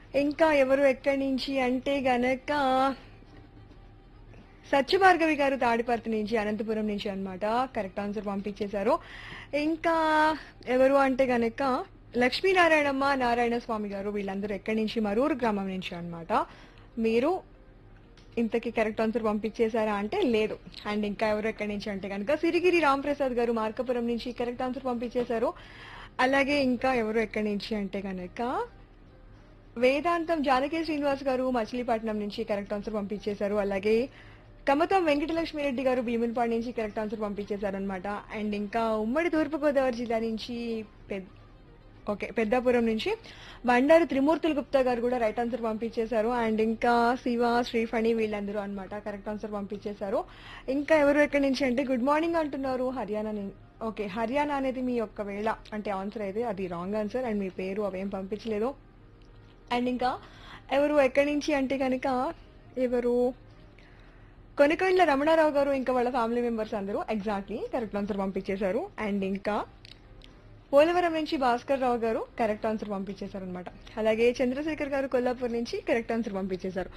ఇంకా ఎవరు ఎక్కడి నుంచి అంటే గనక సత్యభార్గవి గారు తాడిపర్తి నుంచి అనంతపురం నుంచి అన్నమాట కరెక్ట్ ఆన్సర్ పంపించేశారు ఇంకా ఎవరు అంటే గనక లక్ష్మీనారాయణమ్మ నారాయణ స్వామి గారు వీళ్ళందరూ ఎక్కడి నుంచి మరూరు గ్రామం నుంచి అన్నమాట మీరు ఇంతకీ కరెక్ట్ ఆన్సర్ పంపించేశారా అంటే లేదు అండ్ ఇంకా ఎవరు ఎక్కడి నుంచి అంటే కనుక సిరిగిరి రాంప్రసాద్ గారు మార్కపురం నుంచి కరెక్ట్ ఆన్సర్ పంపించేశారు అలాగే ఇంకా ఎవరు ఎక్కడి నుంచి అంటే కనుక వేదాంతం జానకి శ్రీనివాస్ గారు మచిలీపట్నం నుంచి కరెక్ట్ ఆన్సర్ పంపించేశారు అలాగే కమతం వెంకటలక్ష్మి రెడ్డి గారు భీమునిపాడు నుంచి కరెక్ట్ ఆన్సర్ పంపించేశారు అనమాట అండ్ ఇంకా ఉమ్మడి తూర్పుగోదావరి జిల్లా నుంచి పెద్ద ఓకే పెద్దాపురం నుంచి బండారు త్రిమూర్తులు గుప్తా గారు కూడా రైట్ ఆన్సర్ పంపించేశారు అండ్ ఇంకా శివ శ్రీఫణి వీళ్ళందరూ అన్నమాట కరెక్ట్ ఆన్సర్ పంపించేశారు ఇంకా ఎవరు ఎక్కడి నుంచి అంటే గుడ్ మార్నింగ్ అంటున్నారు హర్యానా ని- ఓకే హర్యానా అనేది మీ యొక్క వేళ అంటే ఆన్సర్ అయితే అది రాంగ్ ఆన్సర్ అండ్ మీ పేరు అవేం పంపించలేదు అండ్ ఇంకా ఎవరు ఎక్కడి నుంచి అంటే కనుక ఎవరు కొనికొండ్ల రమణారావు గారు ఇంకా వాళ్ళ ఫ్యామిలీ మెంబర్స్ అందరూ ఎగ్జాక్ట్లీ కరెక్ట్ ఆన్సర్ పంపించేశారు అండ్ ఇంకా పోలవరం నుంచి భాస్కర్ రావు గారు కరెక్ట్ ఆన్సర్ పంపించేశారు అనమాట అలాగే చంద్రశేఖర్ గారు కొల్లాపూర్ నుంచి కరెక్ట్ ఆన్సర్ పంపించేశారు